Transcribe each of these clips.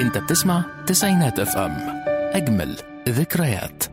انت بتسمع تسعينات اف ام اجمل ذكريات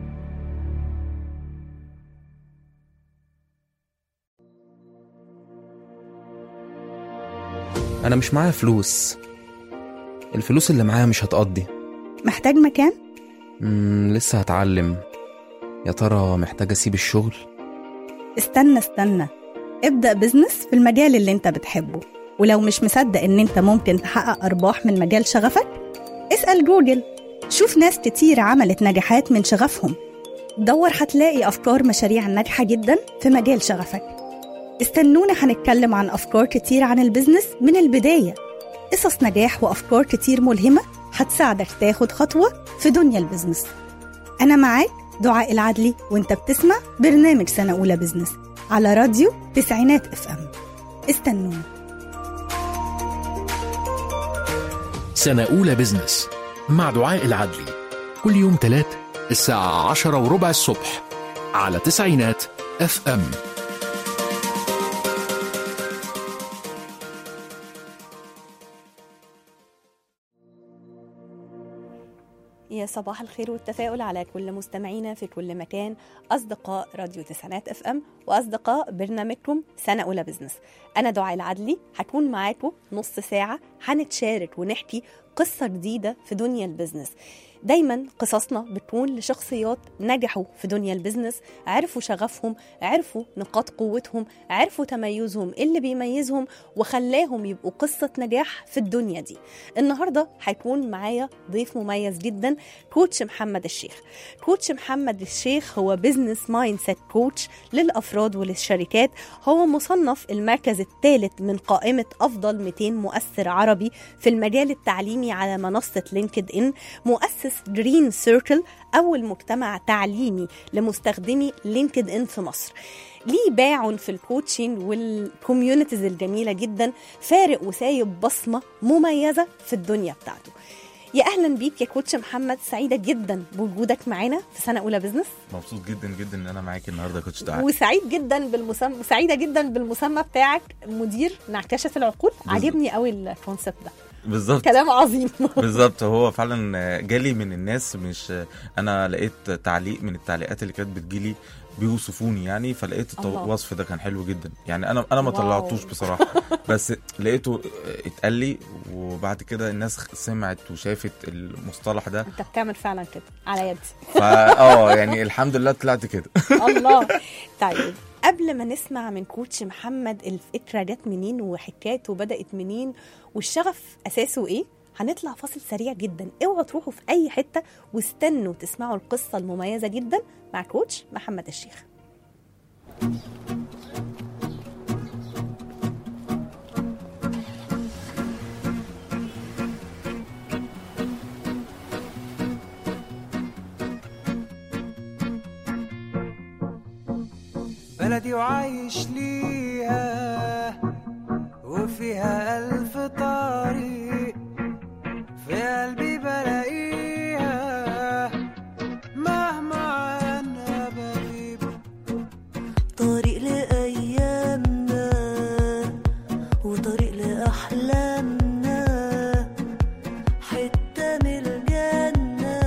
أنا مش معايا فلوس الفلوس اللي معايا مش هتقضي محتاج مكان؟ مم لسه هتعلم يا ترى محتاج أسيب الشغل استنى استنى ابدأ بزنس في المجال اللي انت بتحبه ولو مش مصدق ان انت ممكن تحقق ارباح من مجال شغفك اسأل جوجل شوف ناس كتير عملت نجاحات من شغفهم دور هتلاقي افكار مشاريع ناجحة جدا في مجال شغفك استنونا هنتكلم عن افكار كتير عن البزنس من البداية قصص نجاح وافكار كتير ملهمة هتساعدك تاخد خطوة في دنيا البزنس أنا معاك دعاء العدلي وانت بتسمع برنامج سنة أولى بزنس على راديو تسعينات اف ام استنونا سنة أولى بزنس مع دعاء العدلي كل يوم تلات الساعة عشرة وربع الصبح على تسعينات اف ام يا صباح الخير والتفاؤل على كل مستمعينا في كل مكان أصدقاء راديو تسعينات اف ام وأصدقاء برنامجكم سنة أولى بزنس أنا دعاء العدلي هكون معاكم نص ساعة هنتشارك ونحكي قصة جديدة في دنيا البزنس دايما قصصنا بتكون لشخصيات نجحوا في دنيا البزنس عرفوا شغفهم عرفوا نقاط قوتهم عرفوا تميزهم إيه اللي بيميزهم وخلاهم يبقوا قصة نجاح في الدنيا دي النهاردة هيكون معايا ضيف مميز جدا كوتش محمد الشيخ كوتش محمد الشيخ هو بزنس مايند سيت كوتش للأفراد وللشركات هو مصنف المركز الثالث من قائمة أفضل 200 مؤثر عربي في المجال التعليمي على منصة لينكد إن مؤسس جرين سيركل أول مجتمع تعليمي لمستخدمي لينكد إن في مصر ليه باع في الكوتشنج والكوميونيتيز الجميلة جدا فارق وسايب بصمة مميزة في الدنيا بتاعته يا اهلا بيك يا كوتش محمد سعيده جدا بوجودك معانا في سنه اولى بزنس مبسوط جدا جدا ان انا معاكي النهارده يا كوتش دعاء وسعيد جدا بالمسمى سعيده جدا بالمسمى بتاعك مدير نعكشه العقول عاجبني قوي الكونسيبت ده بالظبط كلام عظيم بالظبط هو فعلا جالي من الناس مش انا لقيت تعليق من التعليقات اللي كانت بتجيلي بيوصفوني يعني فلقيت التو- الله. الوصف ده كان حلو جدا يعني انا انا ما واو. طلعتوش بصراحه بس لقيته اتقال لي وبعد كده الناس سمعت وشافت المصطلح ده انت بتعمل فعلا كده على يدي فا اه يعني الحمد لله طلعت كده الله طيب قبل ما نسمع من كوتش محمد الفكره جت منين وحكايته بدات منين والشغف اساسه ايه هنطلع فاصل سريع جدا اوعوا تروحوا في اي حته واستنوا تسمعوا القصه المميزه جدا مع كوتش محمد الشيخ بلدي وعايش ليها وفيها ألف طريق في قلبي بلاقيها مهما عنها بغيب طريق لأيامنا وطريق لأحلامنا حتة من الجنة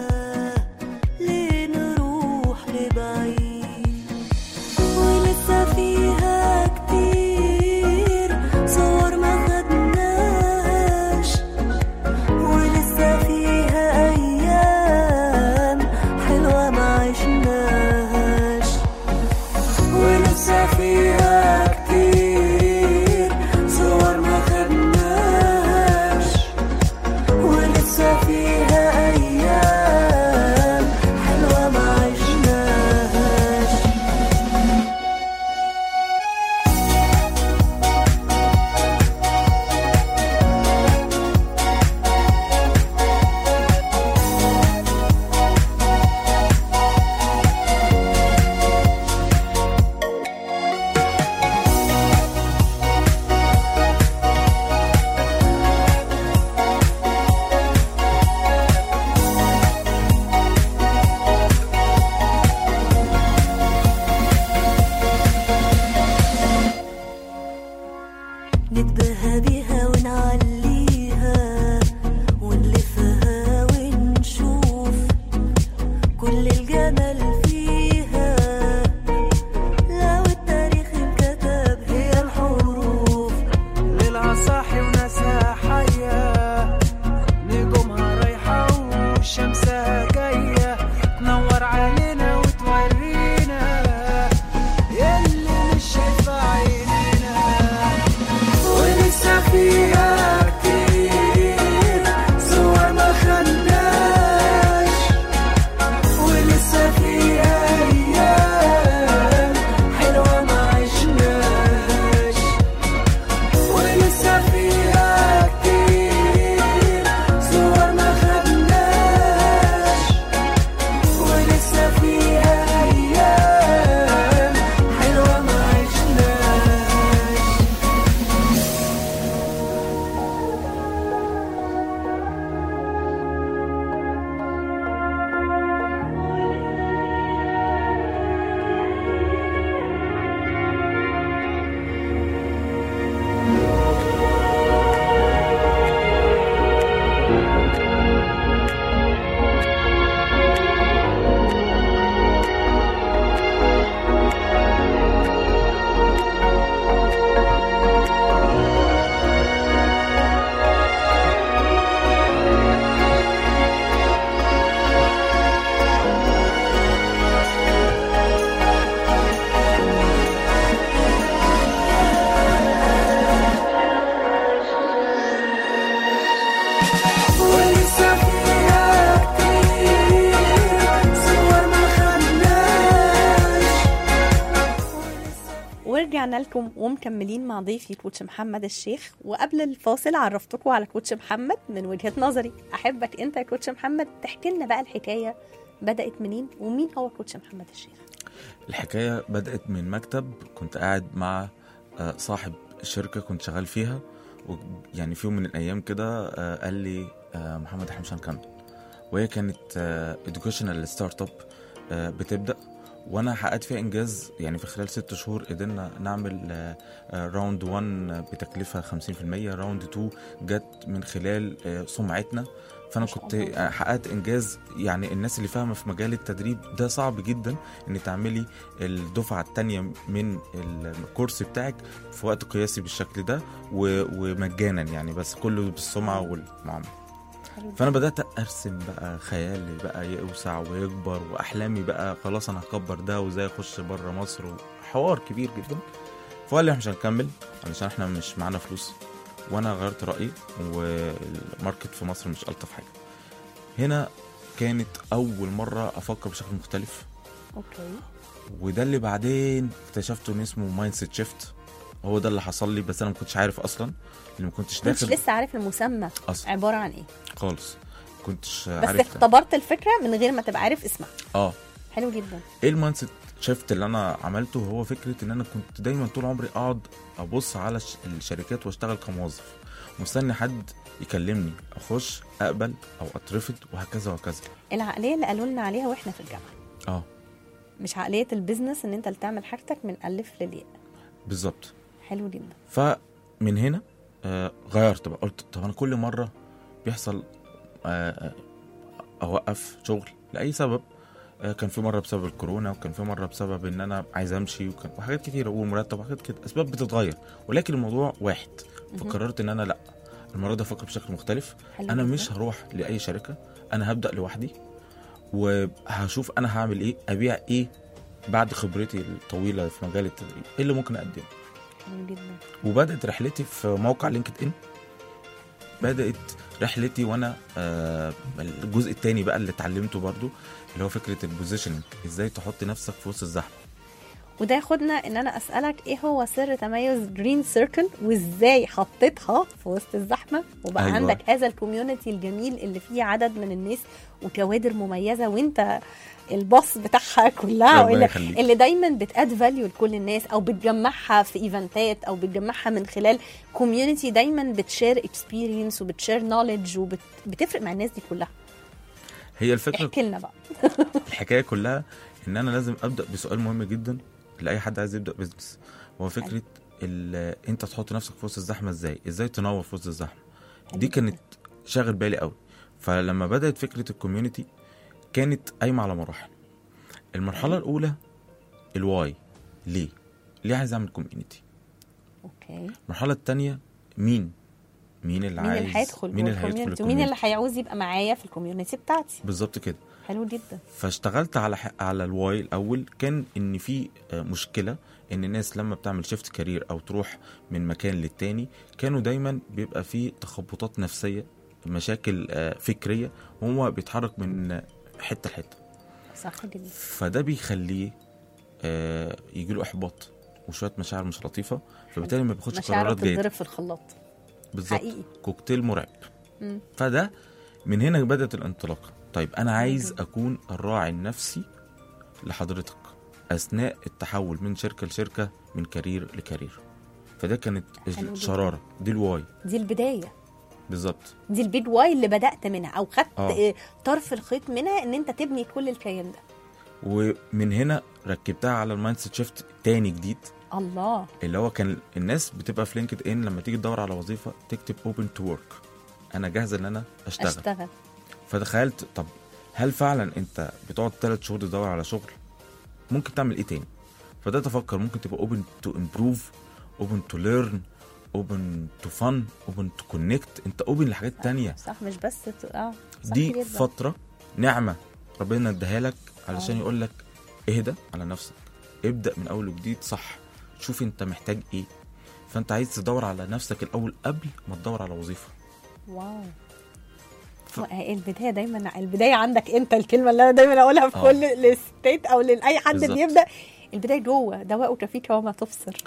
ليه نروح لبعيد ولسه فيها كتير صور ما خدناش ولسه فيها أيام حلوة ما عشناش ولسه فيها كتير صور ما خدناش ولسه فيها أيام حلوة ما عشناهاش نتباهى بيها ونعليها واللي ورجعنا لكم ومكملين مع ضيفي كوتش محمد الشيخ وقبل الفاصل عرفتكم على كوتش محمد من وجهة نظري أحبك أنت يا كوتش محمد تحكي لنا بقى الحكاية بدأت منين ومين هو كوتش محمد الشيخ الحكايه بدات من مكتب كنت قاعد مع آه، صاحب شركه كنت شغال فيها ويعني في يوم من الايام كده آه، قال لي آه، محمد احنا مش هنكمل وهي كانت اديوكيشنال ستارت اب بتبدا وانا حققت فيها انجاز يعني في خلال ست شهور قدرنا نعمل راوند 1 بتكلفه 50% راوند 2 جت من خلال آه، سمعتنا فانا ما شاء كنت الله. آه، حققت انجاز يعني الناس اللي فاهمه في مجال التدريب ده صعب جدا ان تعملي الدفعه الثانيه من الكورس بتاعك في وقت قياسي بالشكل ده و- ومجانا يعني بس كله بالسمعه والمعامله حلو فانا بدات ارسم بقى خيالي بقى يوسع ويكبر واحلامي بقى خلاص انا هكبر ده وازاي اخش بره مصر وحوار كبير جدا فقال لي احنا مش هنكمل علشان احنا مش معانا فلوس وانا غيرت رايي والماركت في مصر مش الطف حاجه هنا كانت اول مره افكر بشكل مختلف اوكي وده اللي بعدين اكتشفته ان اسمه مايند سيت شيفت هو ده اللي حصل لي بس انا ما كنتش عارف اصلا اللي ما كنتش كنتش داخل لسه عارف المسمى اصلا عبارة عن ايه خالص كنتش بس عارف اختبرت الفكرة من غير ما تبقى عارف اسمها اه حلو جدا ايه المايند سيت شيفت اللي انا عملته هو فكره ان انا كنت دايما طول عمري اقعد ابص على الش- الشركات واشتغل كموظف مستني حد يكلمني اخش اقبل او اترفض وهكذا وهكذا العقلية اللي قالوا لنا عليها واحنا في الجامعة اه مش عقلية البيزنس ان انت اللي تعمل حاجتك من ألف للياء بالظبط حلو جدا فمن هنا آه غيرت بقى قلت طب انا كل مره بيحصل آه آه، اوقف شغل لاي سبب آه كان في مره بسبب الكورونا وكان في مره بسبب ان انا عايز امشي وكان وحاجات كتيره والمرتب وحاجات كده اسباب بتتغير ولكن الموضوع واحد فقررت ان انا لا المره دي افكر بشكل مختلف حلو انا جداً. مش هروح لاي شركه انا هبدا لوحدي وهشوف انا هعمل ايه ابيع ايه بعد خبرتي الطويله في مجال التدريب ايه اللي ممكن اقدمه حلو جدا وبدات رحلتي في موقع لينكد ان بدات رحلتي وانا آه الجزء الثاني بقى اللي اتعلمته برضو اللي هو فكره البوزيشننج ازاي تحط نفسك في وسط الزحمه وده ياخدنا ان انا اسالك ايه هو سر تميز جرين سيركل وازاي حطيتها في وسط الزحمه وبقى أيوة. أيوة. عندك هذا الكوميونتي الجميل اللي فيه عدد من الناس وكوادر مميزه وانت الباص بتاعها كلها ربنا واللي, يخليك. اللي دايما بتاد فاليو لكل الناس او بتجمعها في ايفنتات او بتجمعها من خلال كوميونتي دايما بتشير اكسبيرينس وبتشير نوليدج وبتفرق مع الناس دي كلها هي الفكره احكي لنا بقى الحكايه كلها ان انا لازم ابدا بسؤال مهم جدا لاي حد عايز يبدا بزنس هو فكره ال- انت تحط نفسك في وسط الزحمه ازاي ازاي تنور في وسط الزحمه حلو دي جداً. كانت شاغل بالي قوي فلما بدات فكره الكوميونتي كانت قايمه على مراحل المرحله الاولى الواي ليه ليه عايز اعمل كوميونتي اوكي المرحله الثانيه مين مين اللي مين عايز اللي هيدخل مين جوه اللي هيدخل الكوميونتي ومين اللي الكوميونتي هيعوز يبقى معايا في الكوميونتي بتاعتي بالظبط كده حلو جدا فاشتغلت على ح- على الواي الاول كان ان في آه، مشكله ان الناس لما بتعمل شيفت كارير او تروح من مكان للتاني كانوا دايما بيبقى في تخبطات نفسيه مشاكل آه، فكريه وهو بيتحرك من آه، حته لحته صح جدا فده بيخليه يجي له احباط وشويه مشاعر مش لطيفه فبالتالي ما بياخدش مشاعره قرارات جيده بتتضرب في الخلاط بالظبط حقيقي. كوكتيل مرعب مم. فده من هنا بدات الانطلاقه طيب انا عايز جدا. اكون الراعي النفسي لحضرتك اثناء التحول من شركه لشركه من كارير لكارير فده كانت حلو الشراره دي الواي دي البدايه بالظبط دي البيد واي اللي بدات منها او خدت آه. آه. طرف الخيط منها ان انت تبني كل الكيان ده ومن هنا ركبتها على المايند سيت شيفت تاني جديد الله اللي هو كان الناس بتبقى في لينكد ان لما تيجي تدور على وظيفه تكتب اوبن تو ورك انا جاهزه ان انا اشتغل اشتغل فتخيلت طب هل فعلا انت بتقعد ثلاث شهور تدور على شغل ممكن تعمل ايه تاني فده افكر ممكن تبقى اوبن تو امبروف اوبن تو ليرن اوبن تو فن اوبن تو كونكت انت اوبن لحاجات تانية صح مش بس ت... اه صح دي جدا. فتره نعمه ربنا اداها لك علشان آه. يقول لك اهدى على نفسك ابدا من اول وجديد صح شوف انت محتاج ايه فانت عايز تدور على نفسك الاول قبل ما تدور على وظيفه واو ف- ف... البدايه دايما البدايه عندك انت الكلمه اللي انا دايما اقولها في آه. كل الستيت او لاي حد بالظبط. بيبدا البدايه جوه دواءك فيك وما تبصر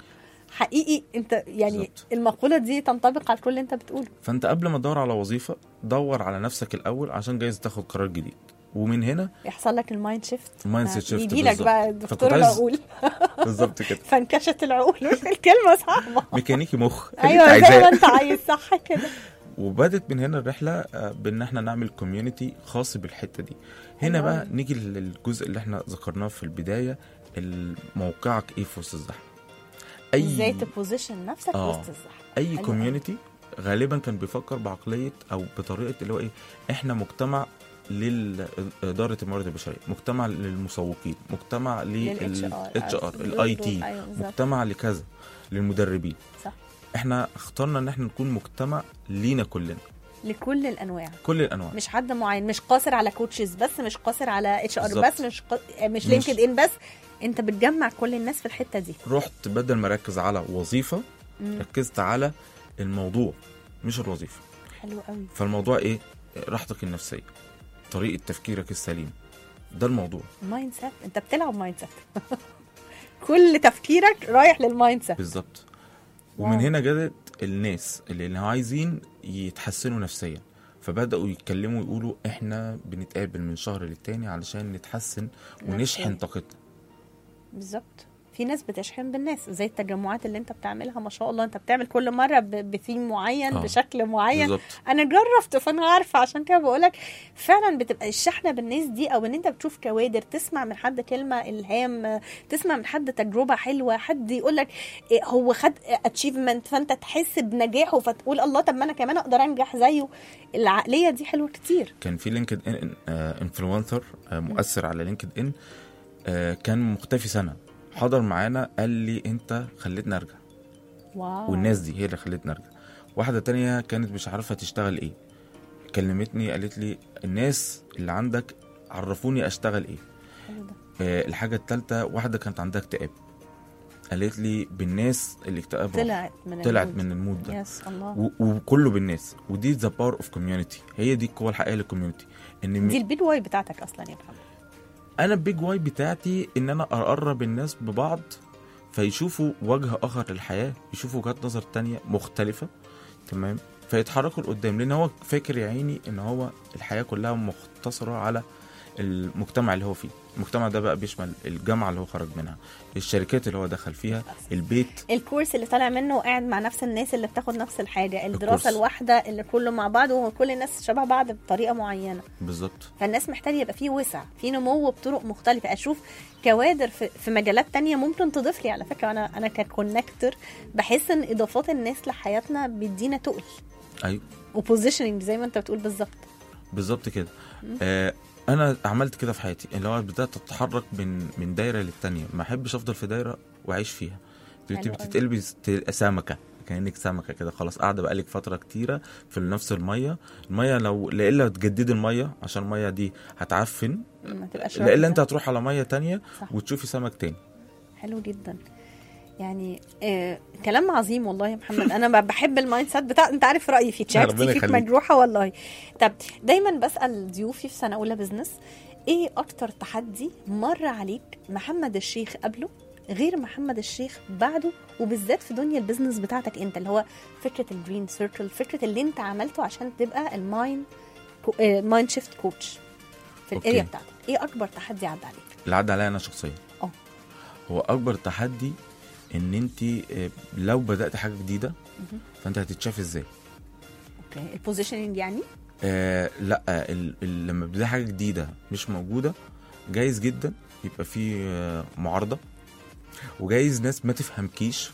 حقيقي انت يعني بالظبط. المقوله دي تنطبق على كل اللي انت بتقوله فانت قبل ما تدور على وظيفه دور على نفسك الاول عشان جايز تاخد قرار جديد ومن هنا يحصل لك المايند شيفت المايند سيت شيفت يجي لك بالظبط. بقى فكنت دكتور عايز- العقول بالظبط كده فانكشت العقول الكلمه صعبه ميكانيكي مخ اللي ايوه انت زي ما عايزاه انت عايز صح كده وبدت من هنا الرحله آه، بان احنا نعمل كوميونتي خاص بالحته دي هنا حلو بقى أوي. نيجي للجزء اللي احنا ذكرناه في البدايه موقعك ايه في وسط الزحمه ازاي اي تبوزيشن نفسك آه. وسط الزحمه اي حلو أوي. كوميونتي غالبا كان بيفكر بعقليه او بطريقه اللي هو ايه احنا مجتمع لإدارة الموارد البشرية مجتمع للمسوقين مجتمع لل اتش ار الاي تي ايوه بالظبط مجتمع لكذا للمدربين صح. احنا اخترنا ان احنا نكون مجتمع لينا كلنا لكل الانواع كل الانواع مش حد معين مش قاصر على كوتشز بس مش قاصر على اتش ار بالظبط. بس مش ق... مش مش- لينكد ان بس انت بتجمع كل الناس في الحته دي رحت بدل ما اركز على وظيفه مم. ركزت على الموضوع مش الوظيفه حلو قوي فالموضوع ايه راحتك النفسيه طريقه تفكيرك السليم ده الموضوع مايند سيت انت بتلعب مايند سيت كل تفكيرك رايح للمايند سيت بالظبط ومن واو. هنا جت الناس اللي اللي عايزين يتحسنوا نفسيا فبداوا يتكلموا يقولوا احنا بنتقابل من شهر للتاني علشان نتحسن ونشحن نفسياً. طاقتنا بالظبط في ناس بتشحن بالناس زي التجمعات اللي انت بتعملها ما شاء الله انت بتعمل كل مره ب- بثيم معين آه. بشكل معين بالظبط انا جربت فانا عارفه عشان كده بقولك فعلا بتبقى الشحنه بالناس دي او ان انت بتشوف كوادر تسمع من حد كلمه الهام تسمع من حد تجربه حلوه حد يقول لك هو خد اتشيفمنت فانت تحس بنجاحه فتقول الله طب ما انا كمان اقدر انجح زيه العقليه دي حلوه كتير كان في لينكد ان انفلونسر مؤثر على لينكد ان آه، كان مختفي سنه حضر معانا قال لي انت خليتني ارجع واو والناس دي هي اللي خلتني ارجع واحده تانية كانت مش عارفه تشتغل ايه كلمتني قالت لي الناس اللي عندك عرفوني اشتغل ايه حلو ده. آه، الحاجه الثالثه واحده كانت عندها اكتئاب قالت لي بالناس الاكتئاب راح. طلعت من طلعت المود. من المود ده يس الله و- وكله بالناس ودي ذا باور اوف كوميونتي هي دي القوه الحقيقيه للكوميونتي ان دي م- البيد واي بتاعتك اصلا يا محمد انا البيج واي بتاعتي ان انا اقرب الناس ببعض فيشوفوا وجه اخر للحياه يشوفوا وجهات نظر تانية مختلفه تمام فيتحركوا لقدام لان هو فاكر يا عيني ان هو الحياه كلها مختصره على المجتمع اللي هو فيه المجتمع ده بقى بيشمل الجامعه اللي هو خرج منها الشركات اللي هو دخل فيها البيت الكورس اللي طالع منه وقاعد مع نفس الناس اللي بتاخد نفس الحاجه الكورس. الدراسه الواحده اللي كله مع بعض وكل الناس شبه بعض بطريقه معينه بالظبط فالناس محتاجه يبقى فيه وسع في نمو بطرق مختلفه اشوف كوادر في, في مجالات تانية ممكن تضيف لي على فكره انا انا ككونكتور بحس ان اضافات الناس لحياتنا بيدينا تقل ايوه وبوزيشننج زي ما انت بتقول بالظبط بالظبط كده آه انا عملت كده في حياتي اللي هو بدات اتحرك من من دايره للتانيه ما احبش افضل في دايره واعيش فيها حلو انت أوي. بتتقلبي ت- سمكه كانك سمكه كده خلاص قاعده بقالك فتره كتيره في نفس الميه الميه لو لا الا تجددي الميه عشان الميه دي هتعفن ما تبقاش لا الا راكدة. انت هتروح على ميه تانية صح. وتشوفي سمك تاني حلو جدا يعني آه كلام عظيم والله يا محمد انا ب- بحب المايند سيت بتاع انت عارف رايي في ربنا تشاتي فيك يخليك. مجروحه والله طب دايما بسال ضيوفي في سنه اولى بزنس ايه اكتر تحدي مر عليك محمد الشيخ قبله غير محمد الشيخ بعده وبالذات في دنيا البيزنس بتاعتك انت اللي هو فكره الجرين سيركل فكره اللي انت عملته عشان تبقى المايند مايند شيفت كوتش في أوكي. الاريا بتاعتك ايه اكبر تحدي عدى عليك اللي عدى عليا انا شخصيا اه. هو اكبر تحدي ان انت آه، لو بدات حاجه جديده فانت هتتشاف ازاي اوكي البوزيشننج يعني آه لا ال ال لما بتبدا حاجه جديده مش موجوده جايز جدا يبقى في آه معارضه وجايز ناس ما تفهمكيش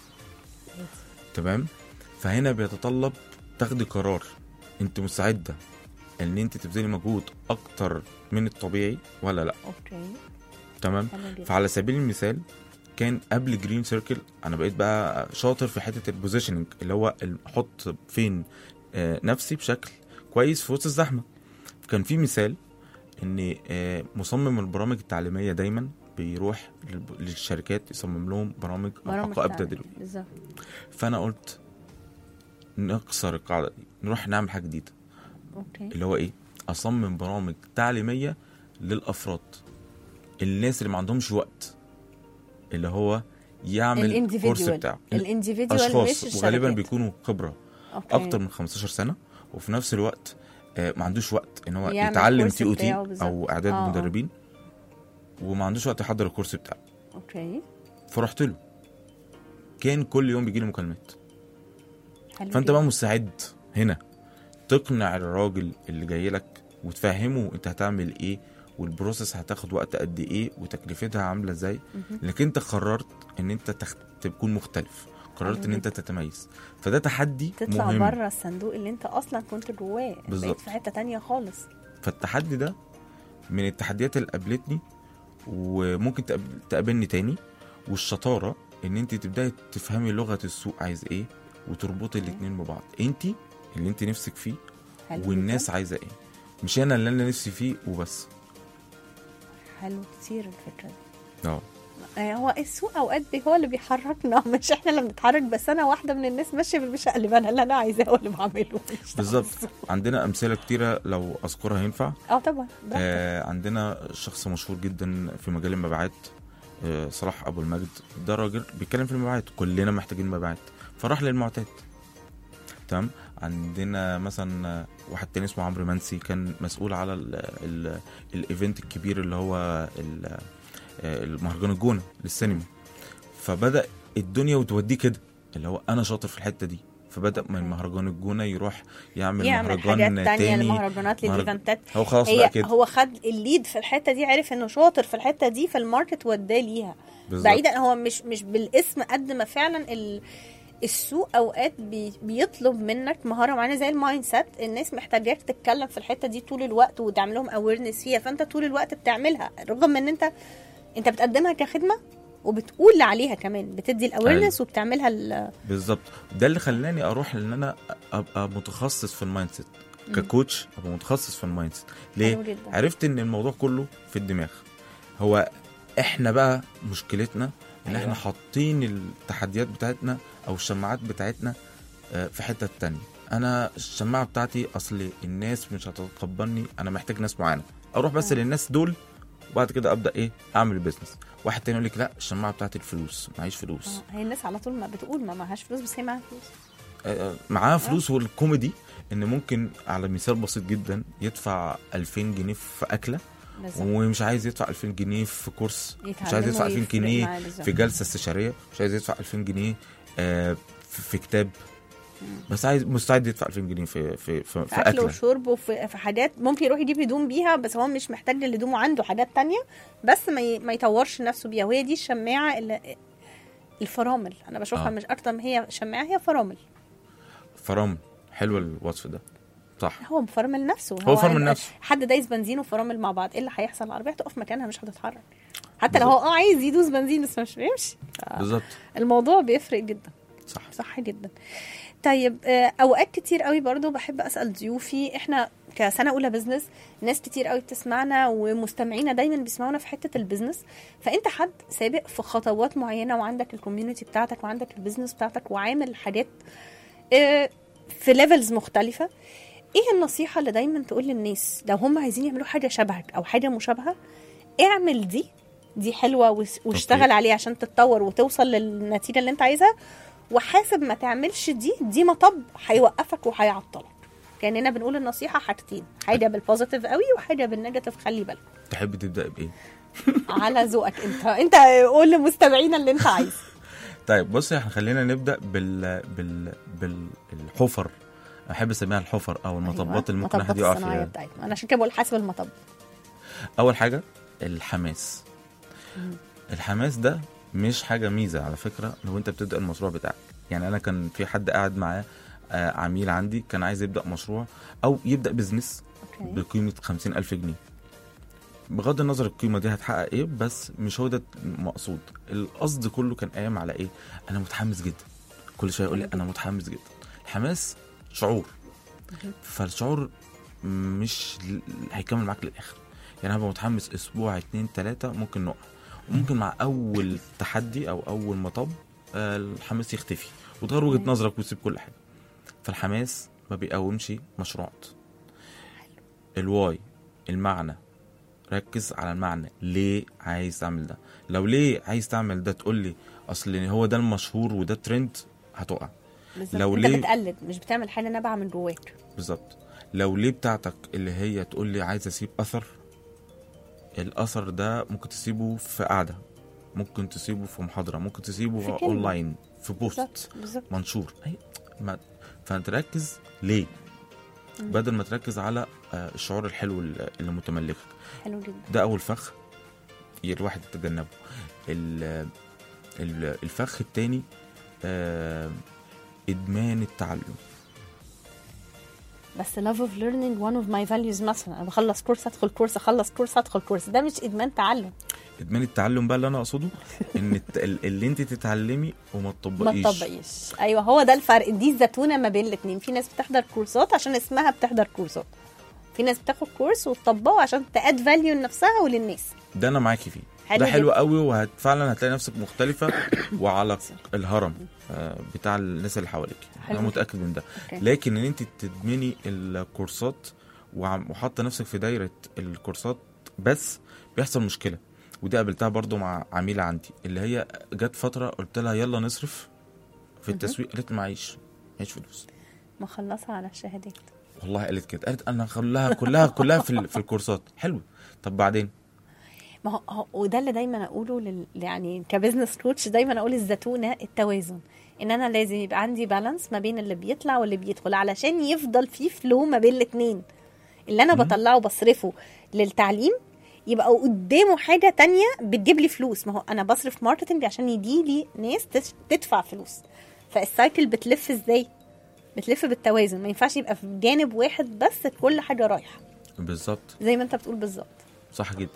تمام فهنا بيتطلب تاخدي قرار انت مستعده ان انت تبذلي مجهود اكتر من الطبيعي ولا لا اوكي تمام حلو جدا فعلى سبيل المثال كان قبل جرين سيركل انا بقيت بقى شاطر في حته البوزيشننج اللي هو ال- احط فين آه، نفسي بشكل كويس في وسط الزحمه كان في مثال ان آه، مصمم البرامج التعليميه دايما بيروح للب- للشركات يصمم لهم برامج او برامج حقائب تعليم. تدريب بالظبط فانا قلت نكسر القاعده دي نروح نعمل حاجه جديده اوكي اللي هو ايه اصمم برامج تعليميه للافراد الناس اللي ما عندهمش وقت اللي هو يعمل كورس الانديفيدوال بتاعه الانديفيدوال مش اشخاص وغالبا الشركات. بيكونوا خبره أوكي. اكتر من 15 سنه وفي نفس الوقت آه، ما عندوش وقت ان هو يعمل يتعلم الكورس تي او تي بتاعه بالظبط. او اعداد آه، آه. مدربين وما عندوش وقت يحضر الكورس بتاعه اوكي فرحت له كان كل يوم بيجي لي مكالمات حلو فانت جداً. بقى مستعد هنا تقنع الراجل اللي جاي لك وتفهمه انت هتعمل ايه والبروسيس هتاخد وقت قد ايه وتكلفتها عامله ازاي لكن انت قررت ان انت تخ... تكون مختلف قررت ان انت تتميز فده تحدي تطلع مهم بره الصندوق اللي انت اصلا كنت جواه بقيت بالظبط. في حته تانية خالص فالتحدي ده من التحديات اللي قابلتني وممكن تقاب- تقابلني تاني والشطاره ان انت تبداي تفهمي لغه السوق عايز ايه وتربطي الاتنين ببعض انت اللي انت نفسك فيه حلو والناس عايزه ايه مش انا اللي انا نفسي فيه وبس جداً. حلو كتير الفكره دي اه آه، هو السوق اوقات بي- هو اللي بيحركنا مش احنا اللي بنتحرك بس انا واحده من الناس ماشيه بالمشقلب انا اللي انا عايزاه هو اللي بعمله مش بالظبط السوق. عندنا امثله كتيره لو اذكرها ينفع اه طبعا براحتك. آه عندنا شخص مشهور جدا في مجال المبيعات آه صلاح ابو المجد ده راجل بيتكلم في المبيعات كلنا محتاجين مبيعات فراح للمعتاد تمام عندنا مثلا آه، واحد تاني اسمه عمرو منسي كان مسؤول على ال ال الايفنت الكبير اللي هو ال- آه، المهرجان الجونه للسينما فبدا الدنيا وتوديه كده اللي هو انا شاطر في الحته دي فبدا من مهرجان الجونه يروح يعمل, يعمل مهرجان حاجات تانية تاني لمهرجانات مهرج- للايفنتات هو خلاص هي بقى كده هو خد الليد في الحته دي عرف انه شاطر في الحته دي فالماركت وداه ليها بالظبط. بعيدا هو مش مش بالاسم قد ما فعلا ال السوق اوقات بي بيطلب منك مهاره معينه زي المايند سيت الناس محتاجاك تتكلم في الحته دي طول الوقت وتعمل لهم اويرنس فيها فانت طول الوقت بتعملها رغم ان انت انت بتقدمها كخدمه وبتقول عليها كمان بتدي الاويرنس وبتعملها ال- بالظبط ده اللي خلاني اروح ان انا ابقى متخصص في المايند سيت ككوتش ابقى متخصص في المايند سيت ليه حلو جدا. عرفت ان الموضوع كله في الدماغ هو احنا بقى مشكلتنا ان أيوة. احنا حاطين التحديات بتاعتنا او الشماعات بتاعتنا آه، في حته تانية انا الشماعه بتاعتي اصل الناس مش هتتقبلني انا محتاج ناس معانا اروح بس للناس دول وبعد كده ابدا ايه اعمل بيزنس واحد تاني يقول لك لا الشماعه بتاعتي الفلوس معيش فلوس آه، هي الناس على طول ما بتقول ما معهاش فلوس بس هي معاها فلوس آه، معاه فلوس والكوميدي ان ممكن على مثال بسيط جدا يدفع 2000 جنيه في اكله بالظبط. ومش عايز يدفع 2000 جنيه في كورس مش يتعلموا عايز يدفع 2000 ويفرق جنيه معاه بالظبط. في جلسه استشاريه مش عايز يدفع 2000 جنيه آه، في في كتاب بس عايز مستعد يدفع 2000 جنيه في في في, في في اكل اكله وشرب وفي في حاجات ممكن يروح يجيب هدوم بيها بس هو مش محتاج للهدوم وعنده حاجات تانية بس ما ي- ما يطورش نفسه بيها وهي دي الشماعه اللي الفرامل انا بشوفها آه. مش اكتر ما هي شماعه هي فرامل فرامل حلو الوصف ده صح هو فرامل نفسه هو فرامل هيبقى نفسه. حد دايس بنزين وفرامل مع بعض ايه اللي هيحصل العربيه هتقف مكانها مش هتتحرك حتى لو هو اه عايز يدوس بنزين بس مش بيمشي بالظبط الموضوع بيفرق جدا صح صح جدا طيب آه، اوقات كتير قوي برضو بحب اسال ضيوفي احنا كسنه اولى بزنس ناس كتير قوي بتسمعنا ومستمعينا دايما بيسمعونا في حته البزنس فانت حد سابق في خطوات معينه وعندك الكوميونتي بتاعتك وعندك البزنس بتاعتك وعامل حاجات آه، في ليفلز مختلفه ايه النصيحه اللي دايما تقول للناس لو هم عايزين يعملوا حاجه شبهك او حاجه مشابهه اعمل دي دي حلوه وس- واشتغل عليها عشان تتطور وتوصل للنتيجه اللي انت عايزها وحاسب ما تعملش دي دي مطب هيوقفك وهيعطلك كاننا بنقول النصيحه حاجتين حاجه بالبوزيتيف قوي وحاجه بالنيجاتيف خلي بالك تحب تبدا بايه على ذوقك انت انت قول لمستمعينا اللي انت عايزه طيب بص احنا خلينا نبدا بال بال بالحفر احب اسميها الحفر او المطبات اللي ممكن مطبات الواحد يقع الصناعيه فيها بتاعتنا انا عشان كده بقول حاسب المطب اول حاجه الحماس الحماس ده مش حاجه ميزه على فكره لو انت بتبدا المشروع بتاعك يعني انا كان في حد قاعد معاه آه، عميل عندي كان عايز يبدا مشروع او يبدا بزنس اوكي بقيمه خمسين ألف جنيه بغض النظر القيمه دي هتحقق ايه بس مش هو ده المقصود القصد كله كان قايم على ايه انا متحمس جدا كل شويه يقول لي انا متحمس جدا الحماس شعور فالشعور مش ل- هيكمل معاك للاخر يعني انا هبقى متحمس اسبوع اتنين تلاته ممكن نقع وممكن مع اول تحدي او اول مطب آه، الحماس يختفي وتغير وجهه نظرك وتسيب كل حاجه فالحماس ما بيقومش مشروعات الواي المعنى ركز على المعنى ليه عايز تعمل ده لو ليه عايز تعمل ده تقول لي اصل هو ده المشهور وده ترند هتقع بالظبط لو انت ليه- بتقلد مش بتعمل حاجه نابعه من جواك بالظبط لو ليه بتاعتك اللي هي تقول لي عايز اسيب اثر الاثر ده ممكن تسيبه في قعده ممكن تسيبه في محاضره ممكن في تسيبه كلمة. اونلاين في بوست بالظبط بالظبط منشور أي ما فانت ركز ليه مم. بدل ما تركز على آه، الشعور الحلو اللي اللي متملكك حلو جدا ده اول فخ ي- الواحد يتجنبه ال- ال- الفخ التاني آه، ادمان التعلم بس love of learning one of my values مثلا انا بخلص كورس ادخل كورس اخلص كورس ادخل كورس ده مش ادمان تعلم ادمان التعلم بقى اللي انا اقصده ان الت- ال- اللي انت تتعلمي وما ما تطبقيش تطبقيش ايوه هو ده الفرق دي الزتونه ما بين الاثنين في ناس بتحضر كورسات عشان اسمها بتحضر كورسات في ناس بتاخد كورس وتطبقه عشان تاد فاليو لنفسها وللناس ده انا معاكي فيه حلو ده حلو جدا. قوي وفعلا هتلاقي نفسك مختلفه وعلى الهرم آه، بتاع الناس اللي حواليك حلو انا متاكد من ده أوكي. لكن ان انت تدمني الكورسات وعم- وحاطه نفسك في دايره الكورسات بس بيحصل مشكله ودي قابلتها برضو مع عميله عندي اللي هي جت فتره قلت لها يلا نصرف في التسويق قالت لي معيش معيش فلوس مخلصه على الشهادات والله قالت كده قالت انا خلها كلها كلها في ال- في الكورسات حلو طب بعدين ما هو- هو وده اللي دايما اقوله لل... يعني كبزنس كوتش دايما اقول الزتونه التوازن ان انا لازم يبقى عندي بالانس ما بين اللي بيطلع واللي بيدخل علشان يفضل في فلو ما بين الاثنين اللي انا مم. بطلعه بصرفه للتعليم يبقى قدامه حاجه تانية بتجيب لي فلوس ما هو انا بصرف ماركتنج عشان يجي لي ناس تش- تدفع فلوس فالسايكل بتلف ازاي بتلف بالتوازن ما ينفعش يبقى في جانب واحد بس كل حاجه رايحه بالظبط زي ما انت بتقول بالظبط صح جدا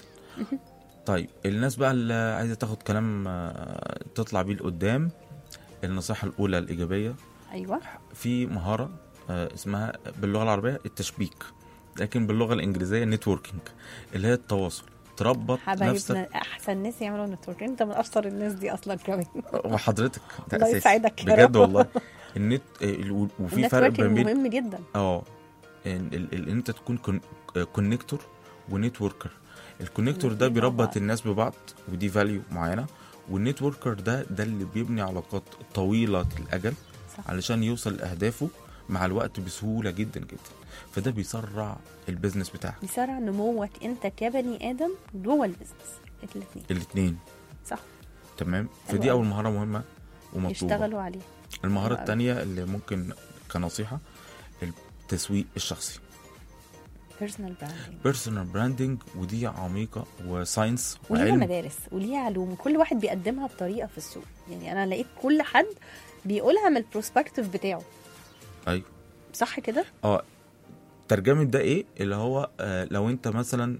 طيب الناس بقى اللي عايزه تاخد كلام آه، تطلع بيه لقدام النصيحه الاولى الايجابيه ايوه في مهاره آه، اسمها باللغه العربيه التشبيك لكن باللغه الانجليزيه نتوركينج اللي هي التواصل تربط حبايبنا نفسك احسن ناس يعملوا نتورك انت من اشطر الناس دي اصلا كمان وحضرتك ده الله أساسي. يسعدك يا بجد رب. والله النت آه، ال- وفي فرق النتوركينج بين مهم جدا اه ان ال- ال- ان انت تكون كون- كونكتور ونتوركر الكونكتور ده الاتنين مع بيربط بعض. الناس ببعض ودي فاليو معينه والنتوركر ده ده اللي بيبني علاقات طويله الاجل صح. علشان يوصل لاهدافه مع الوقت بسهوله جدا جدا فده بيسرع البيزنس بتاعك بيسرع نموك انت كبني ادم جوه البيزنس الاثنين الاثنين صح تمام حلو فدي أوي. اول مهاره مهمه ومطلوبه يشتغلوا عليه المهاره حلو أوي. الثانيه اللي ممكن كنصيحه التسويق الشخصي بيرسونال براندنج بيرسونال براندنج ودي عميقه وساينس وليها وعلم مدارس وليها علوم كل واحد بيقدمها بطريقه في السوق يعني انا لقيت كل حد بيقولها من البروسبكتيف بتاعه ايوه صح كده اه ترجمه ده ايه اللي هو آه لو انت مثلا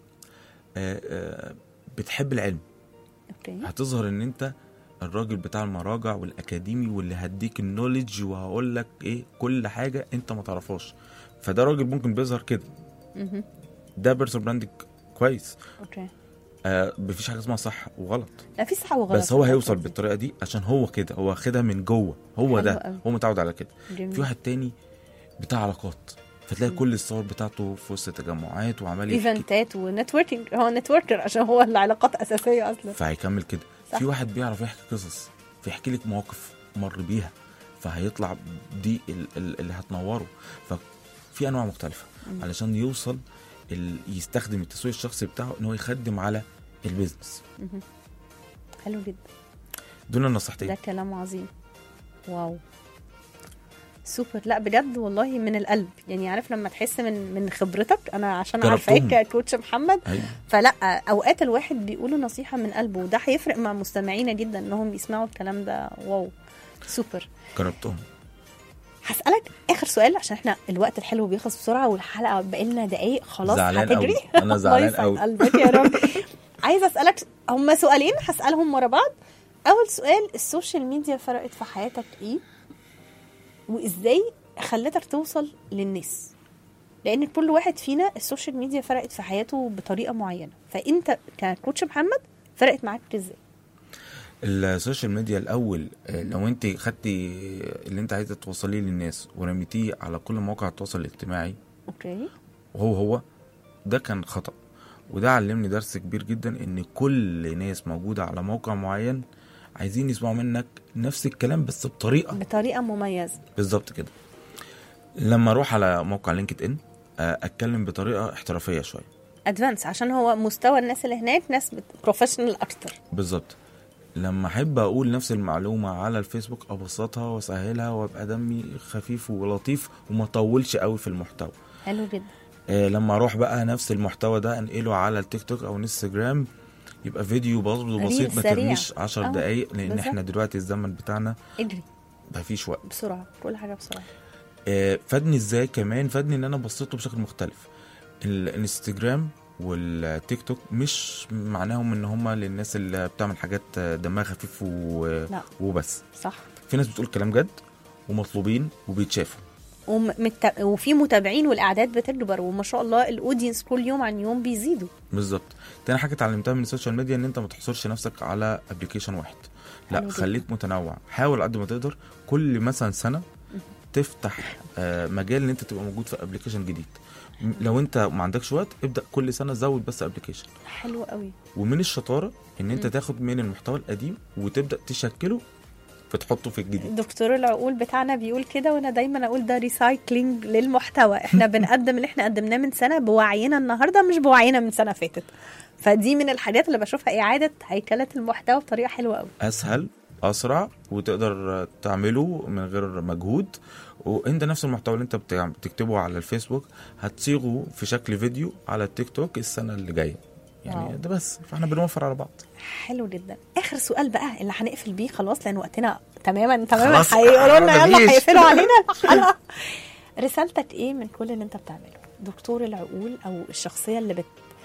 آه آه بتحب العلم اوكي هتظهر ان انت الراجل بتاع المراجع والاكاديمي واللي هديك النولج وهقول لك ايه كل حاجه انت ما تعرفهاش فده راجل ممكن بيظهر كده مهم. ده بيرسونال براندنج كويس اوكي آه مفيش حاجه اسمها صح وغلط لا في صح وغلط بس هو في هيوصل الحتة دي. بالطريقه دي عشان هو كده هو واخدها من جوه هو حلو ده أوي. هو متعود على كده جميل. في واحد تاني بتاع علاقات فتلاقي كل الصور بتاعته في وسط تجمعات وعمال يحكي ايفنتات ونتوركينج هو نتوركر عشان هو العلاقات اساسيه اصلا فهيكمل كده صح. في واحد بيعرف يحكي قصص فيحكي لك مواقف مر بيها فهيطلع دي ال- ال- اللي هتنوره ففي انواع مختلفه مم. علشان يوصل ال... يستخدم التسويق الشخصي بتاعه ان هو يخدم على البيزنس مهم. حلو جدا دول ده النصيحتين كلام عظيم واو سوبر لا بجد والله من القلب يعني عارف لما تحس من من خبرتك انا عشان عارفاك جربتهم. كوتش محمد ايوه فلا اوقات الواحد بيقولوا نصيحه من قلبه وده هيفرق مع مستمعينا جدا انهم يسمعوا الكلام ده واو سوبر جربتهم هسالك اخر سؤال عشان احنا الوقت الحلو بيخلص بسرعه والحلقه بقى لنا دقايق خلاص زعلان هتجري أوي. أنا الله زعلان يسعد أوي. قلبك يا رب عايزه اسالك هما سؤالين هسالهم ورا بعض اول سؤال السوشيال ميديا فرقت في حياتك ايه وازاي خلتك توصل للناس لان كل واحد فينا السوشيال ميديا فرقت في حياته بطريقه معينه فانت ككوتش محمد فرقت معاك ازاي السوشيال ميديا الاول آه، لو انت خدتي اللي انت عايزه توصليه للناس ورميتيه على كل مواقع التواصل الاجتماعي اوكي وهو هو ده كان خطأ وده علمني درس كبير جدا ان كل ناس موجودة على موقع معين عايزين يسمعوا منك نفس الكلام بس بطريقه بطريقه مميزه بالظبط كده لما اروح على موقع لينكد ان آه، اتكلم بطريقه احترافيه شويه ادفانس عشان هو مستوى الناس اللي هناك ناس بروفيشنال اكتر بالظبط لما احب اقول نفس المعلومه على الفيسبوك ابسطها واسهلها وابقى دمي خفيف ولطيف وما اطولش قوي في المحتوى حلو جدا آه، لما اروح بقى نفس المحتوى ده انقله على التيك توك او انستجرام يبقى فيديو برضه ريل بسيط ما سريع. ترميش 10 آه، دقايق لان بالظبط. احنا دلوقتي الزمن بتاعنا اجري ما فيش وقت بسرعه كل حاجه بسرعه آه، فادني ازاي كمان فادني ان انا بصيت له بشكل مختلف الانستجرام والتيك توك مش معناهم ان هم للناس اللي بتعمل حاجات دمها خفيف و... لا. وبس صح في ناس بتقول كلام جد ومطلوبين وبيتشافوا ومت... وفي متابعين والاعداد بتكبر وما شاء الله الاودينس كل يوم عن يوم بيزيدوا بالظبط تاني حاجه اتعلمتها من السوشيال ميديا ان انت ما تحصرش نفسك على ابلكيشن واحد حلو لا جدا. خليك متنوع حاول قد ما تقدر كل مثلا سنه تفتح آه، مجال ان انت تبقى موجود في ابلكيشن جديد م- لو انت ما عندكش وقت ابدا كل سنه زود بس ابلكيشن حلو قوي ومن الشطاره ان انت مم. تاخد من المحتوى القديم وتبدا تشكله فتحطه في الجديد دكتور العقول بتاعنا بيقول كده وانا دايما اقول ده ريسايكلينج للمحتوى احنا بنقدم اللي احنا قدمناه من سنه بوعينا النهارده مش بوعينا من سنه فاتت فدي من الحاجات اللي بشوفها اعاده هيكله المحتوى بطريقه حلوه قوي اسهل اسرع وتقدر تعمله من غير مجهود وانت نفس المحتوى اللي انت بتع- بتكتبه على الفيسبوك هتصيغه في شكل فيديو على التيك توك السنه اللي جايه يعني واو. ده بس فاحنا بنوفر على بعض حلو جدا اخر سؤال بقى اللي هنقفل بيه خلاص لان وقتنا تماما تماما خلاص، هيقولوا لنا يلا مفيش. هيقفلوا علينا الحلقه رسالتك ايه من كل اللي انت بتعمله دكتور العقول او الشخصيه اللي بت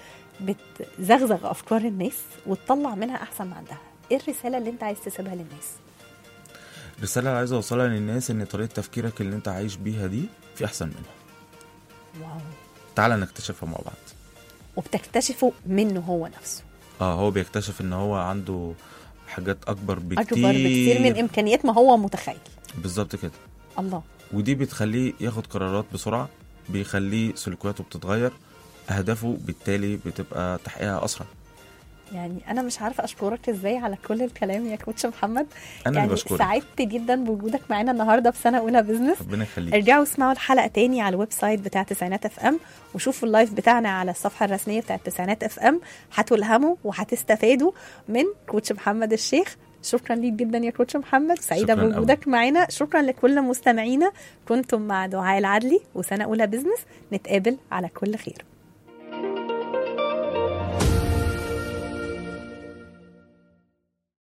بتزغزغ افكار الناس وتطلع منها احسن ما عندها ايه الرساله اللي انت عايز تسيبها للناس الرساله اللي عايز اوصلها للناس ان طريقه تفكيرك اللي انت عايش بيها دي في احسن منها واو تعالى نكتشفها مع بعض وبتكتشفه منه هو نفسه اه هو بيكتشف ان هو عنده حاجات اكبر بكتير اكبر بكتير من امكانيات ما هو متخيل بالظبط كده الله ودي بتخليه ياخد قرارات بسرعه بيخليه سلوكياته بتتغير اهدافه بالتالي بتبقى تحقيقها اسرع يعني انا مش عارفه اشكرك ازاي على كل الكلام يا كوتش محمد انا يعني اللي بشكرك سعدت جدا بوجودك معانا النهارده في سنه اولى بزنس ربنا يخليك ارجعوا اسمعوا الحلقه تاني على الويب سايت بتاع تسعينات اف ام وشوفوا اللايف بتاعنا على الصفحه الرسميه بتاعت تسعينات اف ام هتلهموا وهتستفادوا من كوتش محمد الشيخ شكرا ليك جدا يا كوتش محمد سعيده شكراً بوجودك معانا شكرا لكل مستمعينا كنتم مع دعاء العدلي وسنه اولى بزنس نتقابل على كل خير